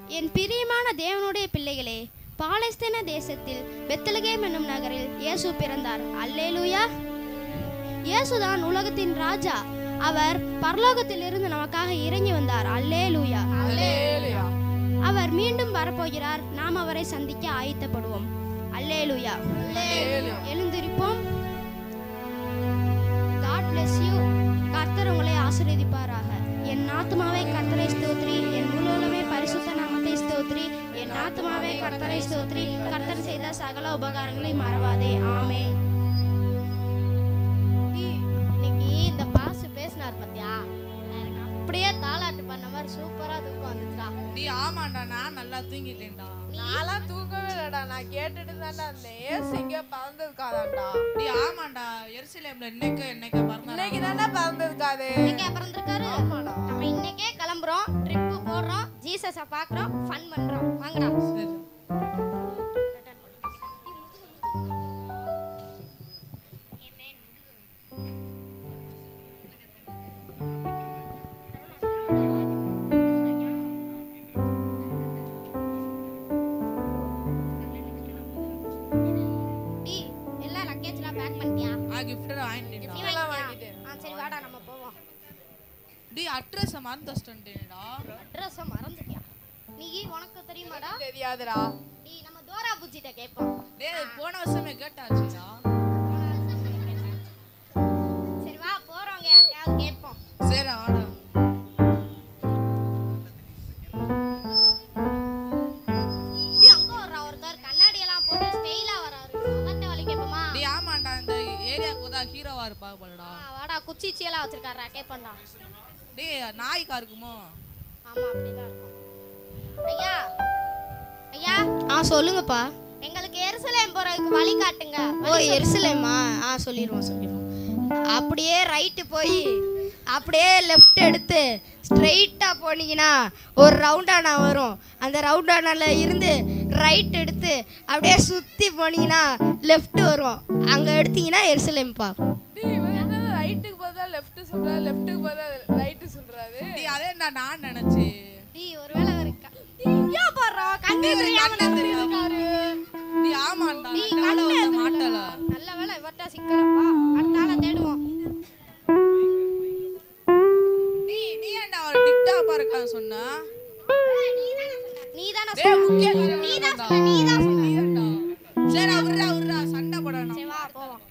என் பிரியமான தேவனுடைய பிள்ளைகளே பாலஸ்தீன தேசத்தில் பெத்தலகேம் என்னும் நகரில் இயேசு பிறந்தார் அல்லேலூயா இயேசுதான் உலகத்தின் ராஜா அவர் பரலோகத்திலிருந்து நமக்காக இறங்கி வந்தார் அல்லேலூயா அல்லேலூயா அவர் மீண்டும் வரப்போகிறார் நாம் அவரை சந்திக்க ஆயத்தப்படுவோம் அல்லேலூயா எழுந்திருப்போம் காட் bless யூ கர்த்தர் உங்களை ஆசீர்வதிப்பாராக என் ஆத்துமாவை கர்த்தரை ஸ்தோத்ரி என் முழுவதுமே பரிசுத்த நாமத்தை ஸ்தோத்ரி என் ஆத்துமாவை கர்த்தரை ஸ்தோத்ரி கர்த்தர் செய்த சகல உபகாரங்களை மறவாதே ஆமே இன்னைக்கு இந்த பாசு பேசினார் பாத்தியா எனக்கு அப்படியே தாலாட்டு பண்ண மாதிரி சூப்பரா தூக்கம் வந்துச்சுடா நீ ஆமாண்டா நான் நல்லா தூங்கிட்டேன்டா நான்லாம் தூங்கவே இல்லடா நான் கேட்டுட்டு தான்டா இருந்தேன் ஏசு இங்க பறந்ததுக்காதான்டா நீ ஆமாண்டா எருசலேம்ல இன்னைக்கு என்னைக்கு இன்னைக்கு மறந்து தானே பறந்ததுக்காது இன்னைக்கே பிறந்திருக்காரு நம்ம இன்னைக்கே கிளம்புறோம் ட்ரிப்பு போடுறோம் ஜீசஸை பார்க்குறோம் ஃபன் பண்றோம் வாங்கடா சரி டி எல்லாம் லக்கேஜ்லாம் பேக் பண்ணிட்டியா ஆ gift எல்லாம் வாங்கிட்டேன்டா நீ எல்லாம் வாங்கிட்டியா? வாங்கிட்டேன். ஆ சரி வாடா நம்ம போவோம் டி அட்ரஸ் மறந்து வச்சிட்டேன்டா அட்ரஸை மறந்துட்டியா நீ உனக்கு தெரியுமாடா தெரியாதுடா டி நம்ம தோரா புஜ்ஜிட்ட கேட்போம் டேய் போன வருஷமே கேட்டாச்சுடா சரி வா போறவங்க யார்கிட்டயாவது கேட்போம் சரி ஆடா டி அங்க வர்றா ஒருத்தர் கண்ணாடி எல்லாம் போட்டு ஸ்டைலா வராரு அவர்கிட்ட வழி கேட்போமா டேய் ஆமாண்டா இந்த ஏரியாக்கு தான் ஹீரோவா இருப்பா போலடா ஆ, வாடா குச்சி சீலாம் வச்சிருக்காரா கேட்போம்டா டேய் நாய்க்கா இருக்குமோ ஆமா அப்படிதான் இருக்கும் ஐயா ஐயா ஆ சொல்லுங்கப்பா எங்களுக்கு எருசலேம் போறதுக்கு வழி காட்டுங்க ஓ எருசலேமா ஆ சொல்லிடுவோம் சொல்லிடுவோம் அப்படியே ரைட்டு போய் அப்படியே லெஃப்ட் எடுத்து ஸ்ட்ரைட்டாக போனீங்கன்னா ஒரு ரவுண்டானா வரும் அந்த ரவுண்டானால இருந்து ரைட் எடுத்து அப்படியே சுற்றி போனீங்கன்னா லெஃப்ட் வரும் அங்கே எடுத்தீங்கன்னா எருசலேம்ப்பா டேய் இவன் என்ன ரைட்டுக்கு பார்த்தா லெஃப்ட் சொல்றாரு லெஃப்ட்டுக்கு பார்த்தா ரைட்டு சொல்றாரு டேய் அதே நான் நினைச்சேன் டி ஒருவேளை இருக்கா ஐயா பாறா கண்ணு டேய், தெரியாம கண்ணு தெரியாம. இருக்காரு டேய் ஆமாண்டா நீ ரெண்டு நாளா கண்ணு வந்து மாட்டல நல்ல வேளை இவர்ட்ட சிக்கலாம் வா அடுத்த ஆளை தேடுவோம் நீ நீ ஏன்டா அவர் டிக்டாப்பா இருக்கான்னு சொன்னா நீ தானே டேய் முக்கிய நீ தான் சொன்ன நீ தான் சொன்ன சரி அவர்ரா அவர்ரா சண்டை போடணும் சரி வா போவோம்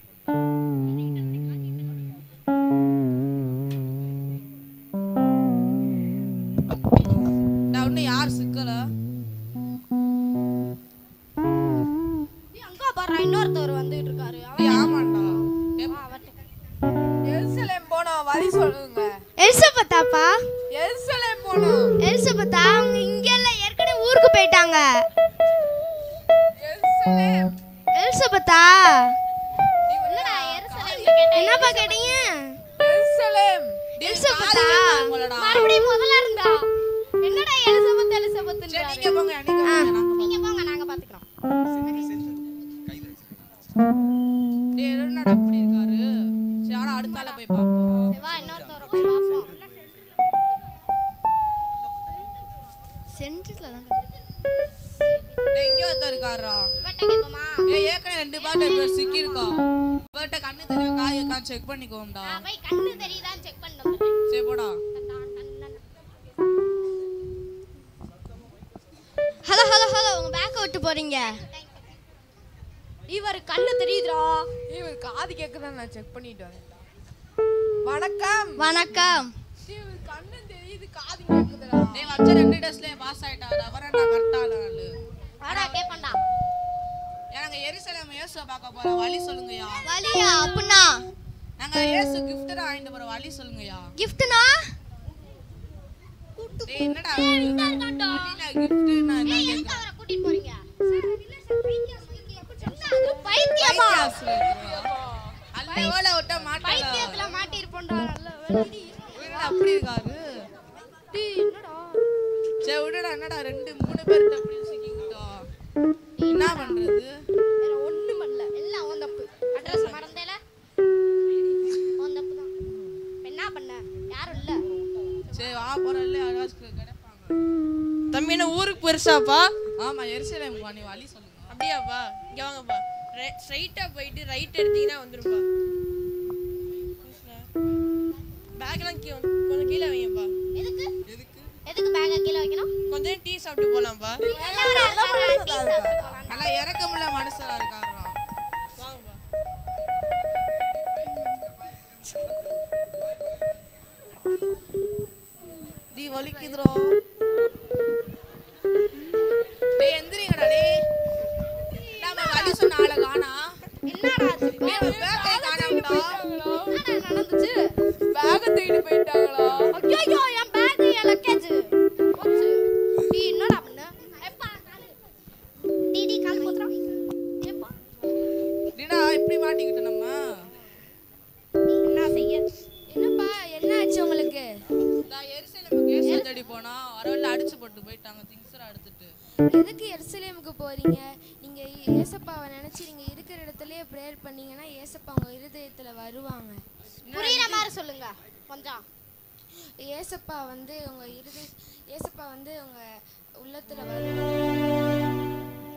நான் இன்னும் யார் சிக்கல டி அங்க பாறா இன்னொருத்தவர் வந்துட்டு இருக்காரு அவன் டேய் ஆமாண்டா வா அவர்ட்ட எருசலேம் போனோம் வழி சொல்லுங்க எலிசபெத்தாப்பா எருசலேம் போனோம் எலிசபெத்தா அவங்க இங்கெல்லாம் ஏற்கனவே ஊருக்கு போயிட்டாங்க எருசலேம் எலிசபெத்தா என்னடா எருசலேம் கேட்டேன் என்னப்பா கேட்டீங்க எருசலேம் எலிசபெத்தா உங்களோட மறுபடியும் முதல்ல இருந்தா என்னடா எலிசபெத் சரி எலிசபெத்ன்றாரு நீங்க போங்க நீங்க போங்க நாங்க நீங்க போங்க நாங்க பாத்துக்கிறோம் டேய் என்னடா அப்படி இருக்காரு சரி ஆனா அடுத்த ஆளை போய் பாப்போம் சரி, வா இன்னொருத்தவரை போய் பாப்போம் சென்டர்ல தான் டேய் இங்க ஒருத்தர் இருக்காரா இவர்ட்ட கேட்போமா ஏய் ஏற்கனவே ரெண்டு பாட்டு பேர் சிக்கி இருக்கா இவர்கிட்ட கண்ணு தெரியும் காய் இருக்கான்னு செக் பண்ணிக்கோம்டா நான் போய் கண்ணு தெரியுதான்னு செக் பண்ணிட்டு வந்துடுறேன் சரி போடா டன், டன், டன். ஹலோ ஹலோ ஹலோ உங்க பேக்கை விட்டு போறீங்க இவர் கண்ணு தெரியுதுடா இவர் காது கேக்குதா நான் செக் பண்ணிட்டு வந்தேன் வணக்கம் வணக்கம் இவர் கண்ணு தெரியுது காது கேக்குதுடா டேய் வச்ச ரெண்டு டேஸ்லயே பாஸ் ஆயிட்டாரு அவரை நான் கரெக்டா நாளு வாடா கேப்பண்டா எனக்கு எரிசலம் இயேசுவை பார்க்க போறோம் வழி சொல்லுங்கய்யா வலியா அப்படின்னா நாங்க இயேசு gift தான் வாங்கிட்டு போறோம் வழி சொல்லுங்கய்யா கிஃப்ட்னா டேய் என்னடா வழினா gift நான் என்ன எதுக்கு கேக்குறேன் அவரை கூட்டிட்டு போறீங்க அது பைத்தியமா அல்ல ஓல விட்ட மாட்டல பைத்தியத்துல மாட்டிருப்போம்டா நல்ல வேலை. அப்படி இருக்காரு டேய், என்னடா சரி விடுடா என்னடா ரெண்டு மூணு பேர்கிட்ட அப்படி சிக்கிக்கிட்டோம் என்ன பண்றது வேற ஒண்ணும் பண்ணல எல்லாம் உன் தப்பு அட்ரஸ் மறந்தேல உன் தப்பு தான் என்ன பண்ண யாரும் இல்ல சரி வா போறோம் இல்ல யாராச்சும் கிடைப்பாங்க தம்பி எருசலேம் என்ன ஊருக்கு பெருசாப்பா ஆமா எரிசலேம் நீ வழி சொல்லுங்க அப்படியாப்பா இங்க வாங்கப்பா ஸ்ட்ரைட்டா போயிட்டு ரைட் எடுத்தீங்கன்னா வந்துருப்பா பேக்லாம் கீ கொஞ்சம் கீழே வைங்கப்பா எதுக்கு எதுக்கு பேக்கை கீழே வைக்கணும் கொஞ்சம் டீ சாப்பிட்டு போலாம்ப்பா நல்லா இறக்கமுள்ள மனுஷரா இருக்காரா வாங்கப்பா நீ வலிக்குதுரோ டேய் எந்திரிங்கடா டேய் நாம வழி சொன்ன ஆளை காணா என்னடா ஆச்சு இப்போ? டேய் பேக்கை காணாமடா என்னடா நடந்துச்சு பேக தூக்கிட்டு போயிட்டாங்களா ஐயோ என் பேக் என் லக்கேஜ் போச்சு நீ என்னடா பண்ண எப்பா காலு டிடி கால் போத்ரா ஏப்பா டிடா இப்படி மாட்டிக்கிட்டு நம்ம என்ன செய்ய என்னப்பா என்ன ஆச்சு உங்களுக்கு நான் எரிசலேம் கேஸ் தேடி போனா வரவழில அடிச்சு போட்டு போயிட்டாங்க திங்ஸ்ரா எடுத்துட்டு எதுக்கு எருசலேமுக்கு போறீங்க நீங்க ஏசப்பாவை நினைச்சு நீங்க இருக்கிற இடத்துலயே ப்ரேயர் பண்ணீங்கன்னா ஏசப்பா உங்க இருதயத்துல வருவாங்க புரியுற மாதிரி சொல்லுங்க கொஞ்சம் ஏசப்பா வந்து உங்க இருதய ஏசப்பா வந்து உங்க உள்ளத்துல வருவாங்க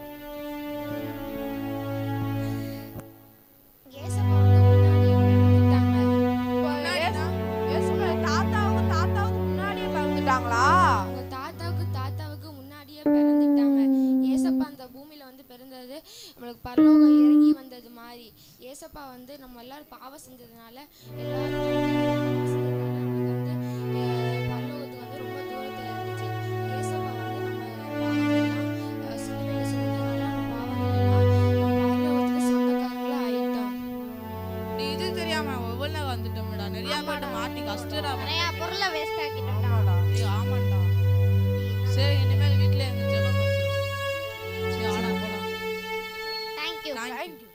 ஏசப்பா வந்து முன்னாடியே வந்துட்டாங்க. தாத்தாவுக்கு தாத்தாவுக்கு முன்னாடியே பிறந்துட்டாங்களா உங்க தாத்தாவுக்கு தாத்தாவுக்கு முன்னாடியே பிறந்துட்டாங்க ஏசப்பா அந்த பூமியில வந்து பிறந்தது நம்மளுக்கு பரலோகம் இறங்கி வந்தது மாதிரி ஏசப்பா வந்து நம்ம எல்லாரும் பாவம் செஞ்சதுனால எல்லாரும் வந்து பாவம் செஞ்சதுனால நம்மளுக்கு வந்து அஹ், பரலோகத்துக்கு வந்து ரொம்ப தூரத்துல இருந்துச்சு ஏசப்பா வந்து நம்ம பாவங்களெல்லாம், அஹ், சிலுவையில சுமந்ததுனால நம்ம பாவங்களெல்லாம் நம்ம பரலோகத்துக்கு சொந்தக்காரங்களா ஆயிட்டோம் நீ இது தெரியாம ஒவ்வொரு வந்துட்டோம்டா நிறைய பேர்ட்ட மாட்டி கஷ்டடா நிறைய பொருளை வேஸ்ட் ஆக்கிட்டோம் ஏய் ஆமாண்டா சரி இனிமேல் வீட்ல இருந்து ஜெபம் பண்ணுறோம் சரி ஆனா போலாம் தேங்க்யூ தேங்க்யூ